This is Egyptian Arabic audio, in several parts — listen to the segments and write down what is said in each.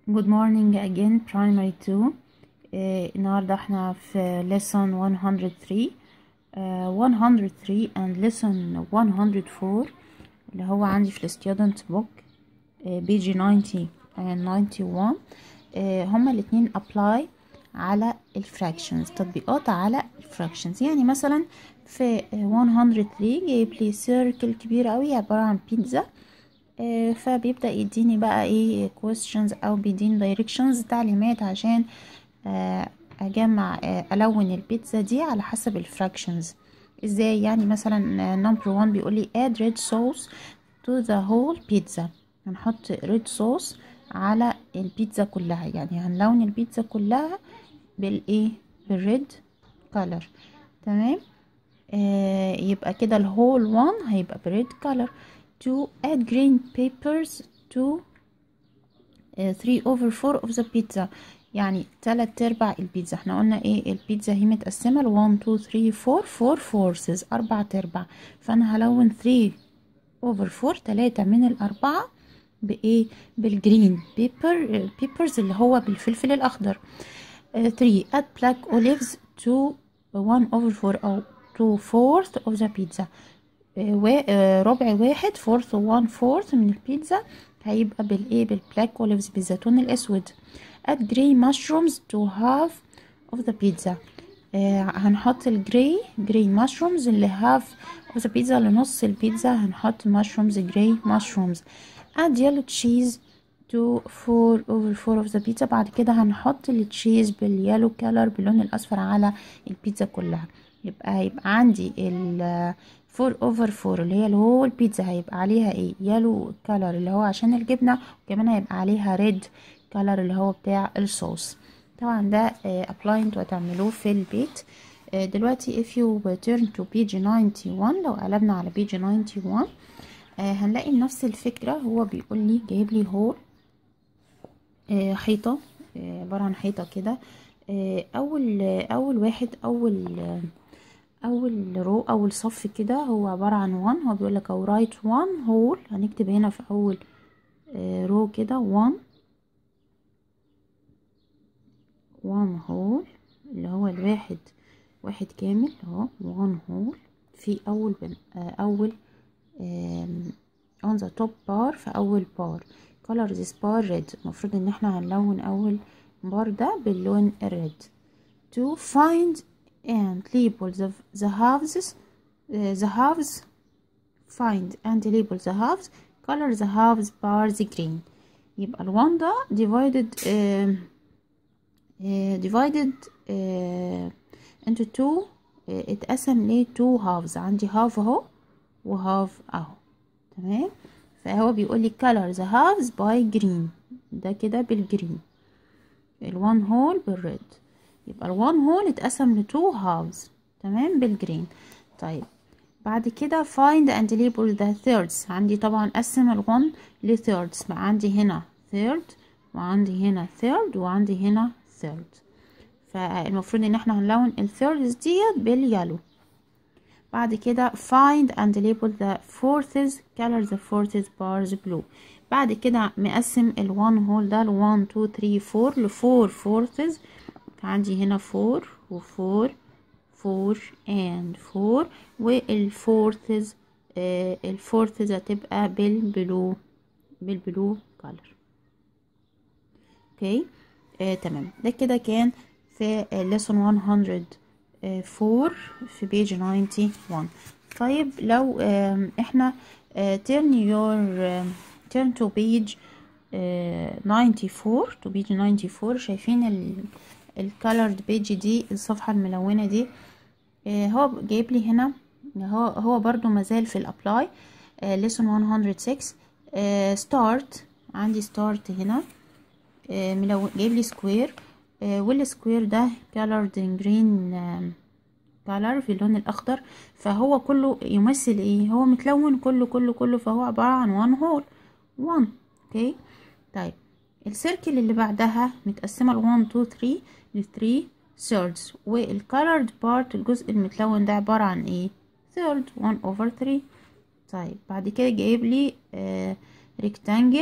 Good morning again primary 2 آه، النهاردة احنا في lesson 103 آه، 103 and lesson 104 اللي هو عندي في ال student book آه، page 90 and 91 آه، هما الاتنين apply على الفراكشنز تطبيقات على الفراكشنز يعني مثلا في آه، 103 جايب لي سيركل كبير قوي عبارة عن بيتزا آه، فبيبدأ يديني بقى ايه questions او بيديني directions تعليمات عشان آه، اجمع آه، الون البيتزا دي على حسب الفراكشنز ازاي يعني مثلا نمبر 1 بيقول لي add red sauce to the whole pizza هنحط red sauce على البيتزا كلها يعني هنلون البيتزا كلها بالايه بالريد color تمام آه يبقى كده الهول 1 هيبقى بريد color to add green papers to آه 3 over 4 of the pizza يعني تلات ارباع البيتزا احنا قلنا ايه البيتزا هي متقسمة ل 1 2 3 4 4 فورسز اربع ارباع فانا هلون 3 over 4 تلاتة من الاربعة بايه بالجرين بيبر بيبرز اللي هو بالفلفل الاخضر 3 add black olives to 1 over 4 او to fourth of the pizza ربع واحد fourth و one fourth من البيتزا هيبقى بالايه بالبلاك اوليفز بالزيتون الاسود add gray mushrooms to half of the pizza آه هنحط الجراي جراي ماشرومز اللي half of the pizza لنص البيتزا هنحط mushrooms جراي mushrooms add yellow cheese to 4 over 4 of the pizza بعد كده هنحط التشيز باليالو كالر باللون الاصفر على البيتزا كلها يبقى هيبقى عندي ال 4 over 4 اللي هي الهول بيتزا هيبقى عليها ايه يالو كالر اللي هو عشان الجبنه وكمان هيبقى عليها ريد كالر اللي هو بتاع الصوص طبعا ده ابلاينت وهتعملوه في البيت آه دلوقتي if you turn to page 91 لو قلبنا على page 91 آه هنلاقي نفس الفكرة هو بيقول لي جايب لي هول آه حيطة عبارة عن حيطة كده اول اول واحد اول اول رو اول صف كده هو عبارة عن 1 هو بيقول لك او رايت 1 هول هنكتب هنا في اول رو كده 1 1 هول اللي هو الواحد واحد كامل اهو 1 هول في اول بن اول on the top bar في اول بار color this bar red المفروض ان احنا هنلون اول بار ده باللون الريد to find and label the, the halves uh, the halves find and label the halves color the halves bars green يبقى الوان ده divided uh, uh, divided uh, into two uh, اتقسم ل two halves عندي half اهو وهاف اهو تمام فهو بيقول لي color the halves by green ده كده بالجرين الوان هول بالريد يبقى الوان هول اتقسم لتو هاوز تمام بالجرين طيب بعد كده find and label the thirds عندي طبعا قسم الوان لثيردز بقى عندي هنا third وعندي هنا third وعندي هنا third فالمفروض ان احنا هنلون الثيردز ديت باليالو بعد كده find and label the fourths color the fourths bars blue بعد كده مقسم الوان هول ده لوان تو تري فور لفور فورثز فعندي هنا فور وفور فور اند فور والفورثز آه الفورثز هتبقى بالبلو بالبلو كولر اوكي آه تمام ده كده كان في lesson 104 في page 91 طيب لو آه احنا آه turn your آه turn to page uh, 94 to page 94 شايفين ال الكالرد بيج دي الصفحة الملونة دي uh, هو جايب لي هنا هو هو برضو مازال في الابلاي uh, lesson 106 uh, start عندي start هنا uh, ملون جايب لي سكوير uh, والسكوير ده colored green كالر في اللون الاخضر فهو كله يمثل ايه هو متلون كله كله كله فهو عبارة عن وان هول 1 اوكي طيب السيركل اللي بعدها متقسمه ل 1 2 3 ل 3 thirds والcolored part الجزء المتلون ده عباره عن ايه third 1 over 3 طيب بعد كده جايب لي آه rectangle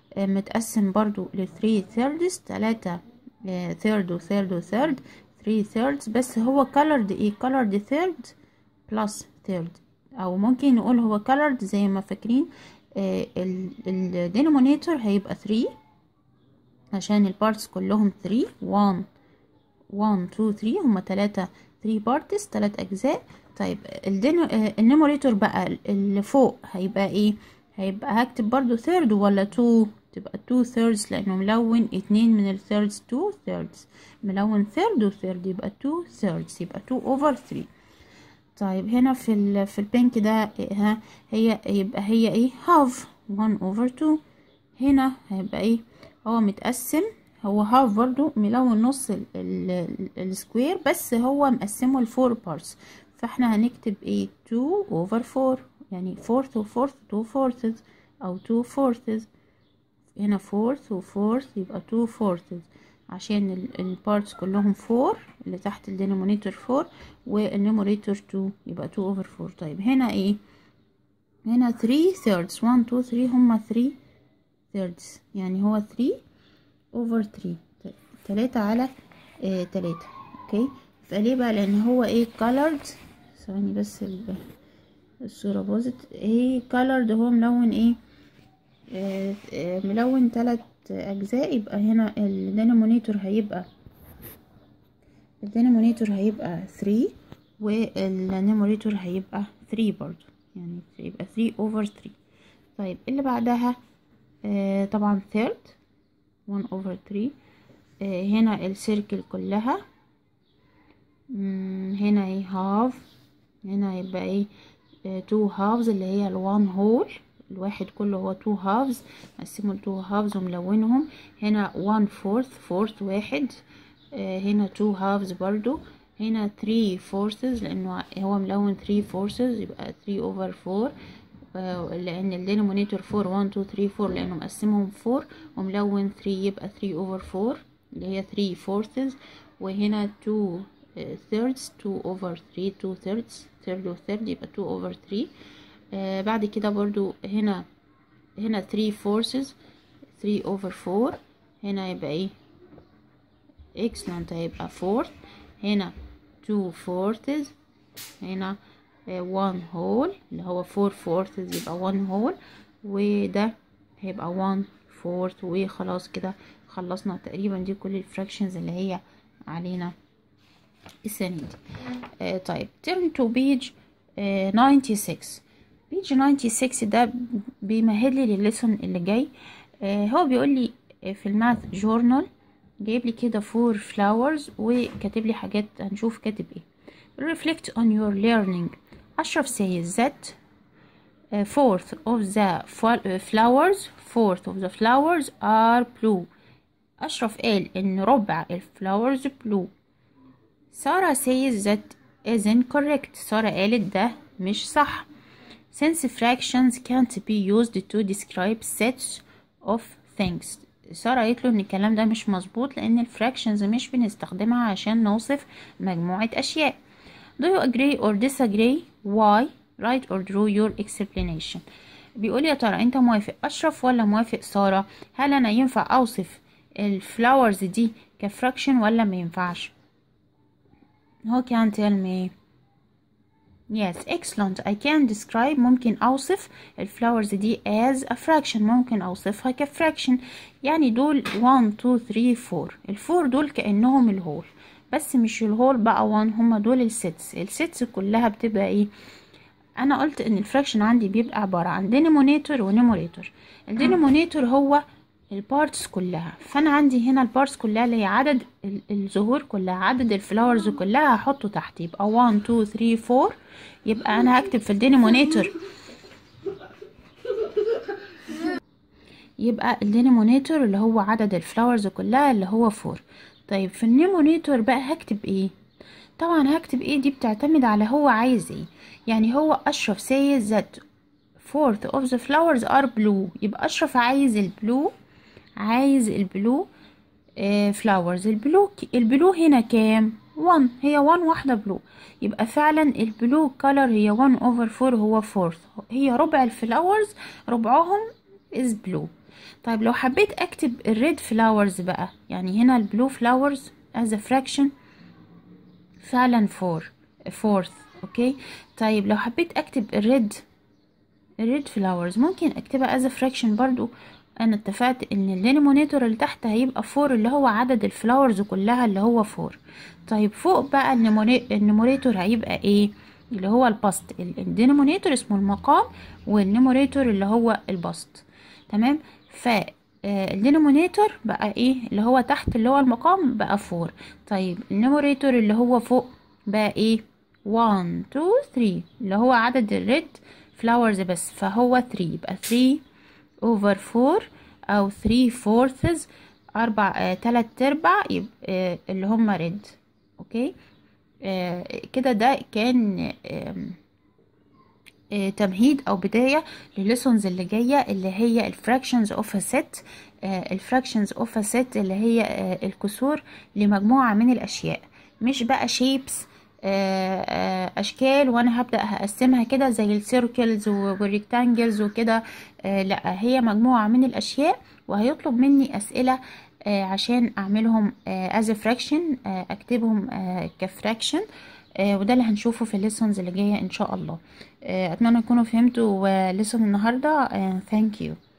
آه، متقسم برضو ل 3 thirds تلاتة آه، third و third و third 3 thirds بس هو colored ايه colored third plus third او ممكن نقول هو colored زي ما فاكرين الدينومينيتور هيبقى 3 عشان البارتس كلهم 3 1 1 2 3 هما تلاتة 3 بارتس تلات اجزاء طيب الدينو النيموريتور بقى اللي فوق هيبقى ايه هيبقى هكتب برضو third ولا 2 تبقى 2 thirds لانه ملون اتنين من ال thirds 2 thirds ملون third و third يبقى 2 thirds يبقى 2 over 3 طيب هنا في ال في البينك ده ها هي يبقى هي ايه half 1 over 2 هنا هيبقى ايه هو متقسم هو هاف برضو ملون نص السكوير بس هو مقسمه لفور بارتس فاحنا هنكتب ايه 2 over 4 يعني fourth و fourth 2 fourths او 2 fourths هنا fourth و fourth يبقى 2 fourths عشان البارتس كلهم 4 اللي تحت الدينومينيتور 4 والنيموريتور 2 يبقى 2 over 4 طيب هنا ايه هنا 3 thirds 1 2 3 هما 3 thirds يعني هو 3 over 3 تلاتة على آه تلاتة اوكي فليه بقى لان هو ايه colored ثواني بس الصورة باظت ايه colored هو ملون ايه آه آه ملون تلات اجزاء يبقى هنا الدينومينيتور هيبقى الدينومينيتور هيبقى 3 والنيموريتور هيبقى 3 برضو يعني يبقى 3 over 3 طيب اللي بعدها آه طبعا third 1 over 3 آه هنا السيركل كلها هنا ايه half هنا يبقى ايه آه two halves اللي هي الوان هول الواحد كله هو two halves نقسمه لتو halves وملونهم هنا one fourth fourth واحد آه هنا two halves برضو هنا three fourths لانه هو ملون three fourths يبقى 3 over 4 لان الدينومينيتور 4 1 2 3 4 لانه مقسمهم 4 وملون 3 يبقى 3 over 4 اللي هي 3 fourths وهنا 2 thirds 2 over 3 2 thirds third و third يبقى 2 over 3 آه بعد كده برضو هنا هنا 3 fourths 3 over 4 هنا يبقى ايه excellent هيبقى 4 هنا 2 fourths هنا 1 whole اللي هو 4 fourths يبقى 1 whole وده هيبقى 1 fourth وخلاص كده خلصنا تقريبا دي كل الفراكشنز اللي هي علينا السنة دي آه طيب turn to page آه 96 page 96 ده بيمهد لي للليسون اللي جاي آه هو بيقول لي في الماث جورنال جايب لي كده فور فلاورز وكاتب لي حاجات هنشوف كاتب ايه reflect on your learning أشرف says that uh, fourth of the flowers fourth of the flowers are blue أشرف قال إن ربع الفلاورز blue سارة says that isn't correct سارة قالت ده مش صح since fractions can't be used to describe sets of things سارة قالت له ان الكلام ده مش مظبوط لان الفراكشنز مش بنستخدمها عشان نوصف مجموعة اشياء do you agree or disagree why write or draw your explanation بيقول يا ترى انت موافق اشرف ولا موافق سارة هل انا ينفع اوصف الفلاورز دي كفراكشن ولا ما ينفعش who can tell me yes excellent I can describe ممكن أوصف الفلاورز دي as a fraction ممكن أوصفها كفراكشن يعني دول 1 2 3 4 الفور دول كأنهم الهول بس مش الهول بقى 1 هما دول السيتس السيتس كلها بتبقى ايه انا قلت ان الفراكشن عندي بيبقى عبارة عن دينومينيتور ونيموريتور الدينومينيتور هو البارتس كلها فانا عندي هنا البارتس كلها اللي هي عدد الزهور كلها عدد الفلاورز كلها هحطه تحت يبقى 1 2 3 4 يبقى انا هكتب في الدينومينيتور يبقى الدينومينيتور اللي هو عدد الفلاورز كلها اللي هو 4 طيب في النيمونيتور بقى هكتب ايه طبعا هكتب ايه دي بتعتمد على هو عايز ايه يعني هو اشرف says that fourth of the flowers are blue يبقى اشرف عايز البلو عايز البلو آه فلاورز البلو البلو هنا كام 1 هي 1 واحدة بلو يبقى فعلا البلو كولر هي 1 over 4 هو fourth هي ربع الفلاورز ربعهم is blue طيب لو حبيت اكتب الريد فلاورز بقى يعني هنا البلو فلاورز as a fraction فعلا فور فورث اوكي طيب لو حبيت اكتب الريد الريد فلاورز ممكن اكتبها as a fraction برضو انا اتفقت ان الدينومينيتور اللي تحت هيبقى فور اللي هو عدد الفلاورز كلها اللي هو فور طيب فوق بقى النيموريتور هيبقى ايه اللي هو البسط الدينومينيتور اسمه المقام والنيموريتور اللي هو البسط تمام ف الدينومينيتور بقى ايه اللي هو تحت اللي هو المقام بقى فور طيب النيموريتور اللي هو فوق بقى ايه 1 2 3 اللي هو عدد الريد فلاورز بس فهو 3 يبقى 3 over 4 او 3 fourths اربع آه تلات ارباع يبقى آه اللي هم ريد اوكي آه كده ده كان آه آه تمهيد او بدايه لليسونز اللي جايه اللي هي الفراكشنز اوف ا سيت الفراكشنز اوف ا سيت اللي هي آه الكسور لمجموعه من الاشياء مش بقى شيبس اشكال وانا هبدا هقسمها كده زي السيركلز والريكتانجلز وكده لا هي مجموعه من الاشياء وهيطلب مني اسئله عشان اعملهم از فراكشن اكتبهم كفراكشن وده اللي هنشوفه في الليسونز اللي جايه ان شاء الله اتمنى تكونوا فهمتوا ليسون النهارده ثانك يو